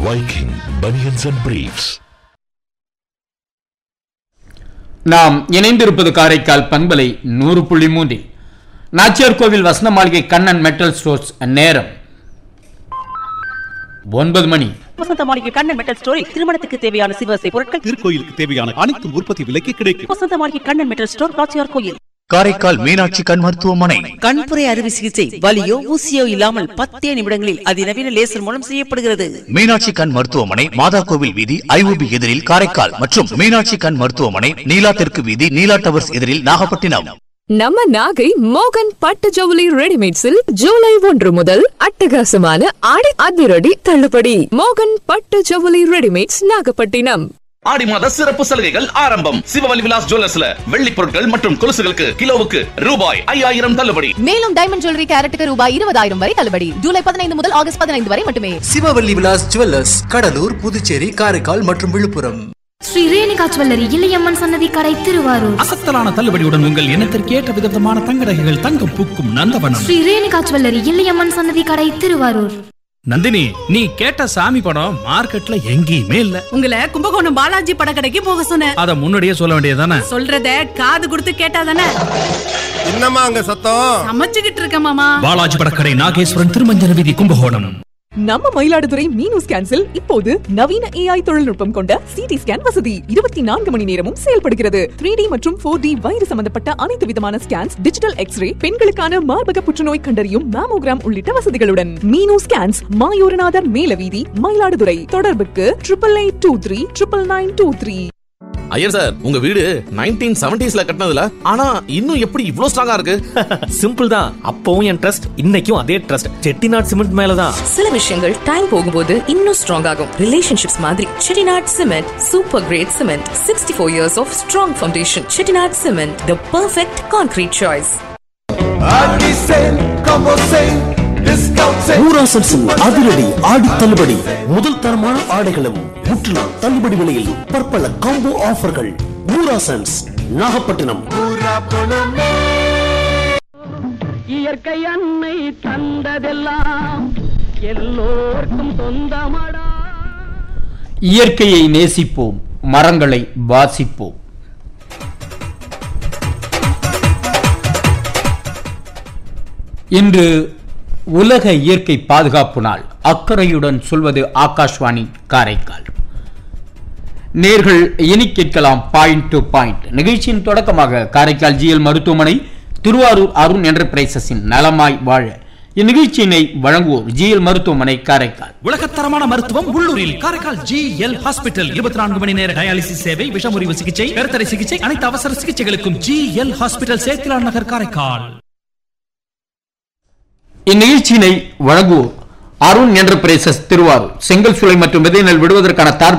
Viking Bunions and Briefs. நாம் இணைந்திருப்பது காரைக்கால் பண்பலை நூறு புள்ளி மூன்றில் நாச்சியார் கோவில் வசந்த மாளிகை கண்ணன் மெட்டல் ஸ்டோர்ஸ் நேரம் ஒன்பது மணி வசந்த மாளிகை கண்ணன் மெட்டல் ஸ்டோரில் திருமணத்துக்கு தேவையான சிவசை பொருட்கள் திருக்கோயிலுக்கு தேவையான அனைத்து உற்பத்தி விலைக்கு கிடைக்கும் வசந்த மாளிகை கண்ணன் மெட்டல் ஸ்டோர் ராச்சியார் கோயில் காரைக்கால் மீனாட்சி கண் மருத்துவமனை கண்புரை அறுவை சிகிச்சை வலியோ ஊசியோ இல்லாமல் பத்தே நிமிடங்களில் அதிநவீன லேசர் மூலம் செய்யப்படுகிறது மீனாட்சி கண் மருத்துவமனை மாதா கோவில் வீதி ஐஓபி எதிரில் காரைக்கால் மற்றும் மீனாட்சி கண் மருத்துவமனை நீலா தெற்கு வீதி நீலா டவர்ஸ் எதிரில் நாகப்பட்டினம் நம்ம நாகை மோகன் பட்டு ஜவுளி ரெடிமேட்ஸில் ஜூலை ஒன்று முதல் அட்டகாசமான ஆடி அதிரடி தள்ளுபடி மோகன் பட்டு ஜவுளி ரெடிமேட்ஸ் நாகப்பட்டினம் ஆடி மாத சிறப்பு சலுகைகள் ஆரம்பம் சிவவலி விலாஸ் ஜுவல்லர்ஸ்ல வெள்ளி பொருட்கள் மற்றும் கொலுசுகளுக்கு கிலோவுக்கு ரூபாய் ஐயாயிரம் தள்ளுபடி மேலும் டைமண்ட் ஜுவல்லரி கேரட்டுக்கு ரூபாய் இருபதாயிரம் வரை தள்ளுபடி ஜூலை பதினைந்து முதல் ஆகஸ்ட் பதினைந்து வரை மட்டுமே சிவவல்லி விலாஸ் ஜுவல்லர்ஸ் கடலூர் புதுச்சேரி காரைக்கால் மற்றும் விழுப்புரம் ஸ்ரீ ரேணுகா ஜுவல்லரி இளையம்மன் சன்னதி கடை திருவாரூர் அசத்தலான தள்ளுபடியுடன் உங்கள் எண்ணத்திற்கு ஏற்ற விதமான தங்க நகைகள் தங்கம் பூக்கும் நந்தவனம் ஸ்ரீ ரேணுகா ஜுவல்லரி இளையம்மன் சன்னதி கடை திருவாரூர் நந்தினி நீ கேட்ட சாமி படம் மார்க்கெட்ல எங்கேயுமே இல்ல உங்களை கும்பகோணம் பாலாஜி படக்கடைக்கு போக சொன்னேன் அத முன்னாடியே சொல்ல வேண்டியதானே சொல்றத காது கொடுத்து கேட்டாதானே என்னம்மா அங்க சத்தம் அமைச்சுக்கிட்டு இருக்க மாமா பாலாஜி படக்கடை நாகேஸ்வரன் திருமஞ்சன வீதி கும்பகோணம் நம்ம மயிலாடுதுறை மீனூஸ் கேன்சில் இப்போது நவீன ஏஐ தொழில்நுட்பம் கொண்ட சிடி ஸ்கேன் வசதி இருபத்தி நான்கு மணி நேரமும் செயல்படுகிறது த்ரீ டி மற்றும் ஃபோர் டி வைரஸ் சம்பந்தப்பட்ட அனைத்து விதமான ஸ்கேன்ஸ் டிஜிட்டல் எக்ஸ்ரே பெண்களுக்கான மார்பக புற்றுநோய் கண்டறியும் மேமோகிராம் உள்ளிட்ட வசதிகளுடன் மீனு ஸ்கேன்ஸ் மாயூரநாதர் மேலவீதி மயிலாடுதுறை தொடர்புக்கு triple eight two three triple nine two three Iyer sir உங்க வீடு நைன்டீன் செவன்டிஸ்ல கட்டினதுல ஆனா இன்னும் எப்படி இவ்ளோ ஸ்ட்ராங்கா இருக்கு சிம்பிள் தான் அப்பவும் என் ட்ரஸ்ட் இன்னைக்கும் அதே ட்ரஸ்ட் செட்டிநாட் சிமெண்ட் மேலதான் சில விஷயங்கள் டைம் போகும்போது இன்னும் ஸ்ட்ராங் ஆகும் ரிலேஷன்ஷிப்ஸ் மாதிரி Chettinad cement super grade cement sixty four years of strong foundation Chettinad cement the perfect concrete choice ஊராசன்ஸின் அதிரடி ஆடி தள்ளுபடி முதல் தரமான ஆடைகளும் முற்றிலும் தள்ளுபடி விலையில் பற்பல காம்போ ஆஃபர்கள் ஊராசன்ஸ் நாகப்பட்டினம் இயற்கை அன்னை தந்ததெல்லாம் எல்லோருக்கும் சொந்தமடா இயற்கையை நேசிப்போம் மரங்களை வாசிப்போம் இன்று உலக இயற்கை பாதுகாப்பு நாள் அக்கறையுடன் சொல்வது ஆகாஷ்வாணி காரைக்கால் நேர்கள் இனி கேட்கலாம் பாயிண்ட் டு பாயிண்ட் நிகழ்ச்சியின் தொடக்கமாக காரைக்கால் ஜிஎல் மருத்துவமனை திருவாரூர் அருண் என்டர்பிரைசஸின் நலமாய் வாழ இந்நிகழ்ச்சியினை வழங்குவோர் ஜிஎல் மருத்துவமனை காரைக்கால் உலகத்தரமான மருத்துவம் உள்ளூரில் காரைக்கால் ஜி எல் ஹாஸ்பிட்டல் இருபத்தி நான்கு மணி நேர டயாலிசிஸ் சேவை விஷமுறிவு சிகிச்சை கருத்தடை சிகிச்சை அனைத்து அவசர சிகிச்சைகளுக்கும் ஜி எல் ஹாஸ்பிட்டல் சேத்திலான் நகர் காரைக்கால் இந்நிகழ்ச்சியினை வழங்குவோர் அருண் என்டர்பிரைசஸ் திருவாரூர் செங்கல் சூளை மற்றும் விதை நெல் விடுவதற்கான தார்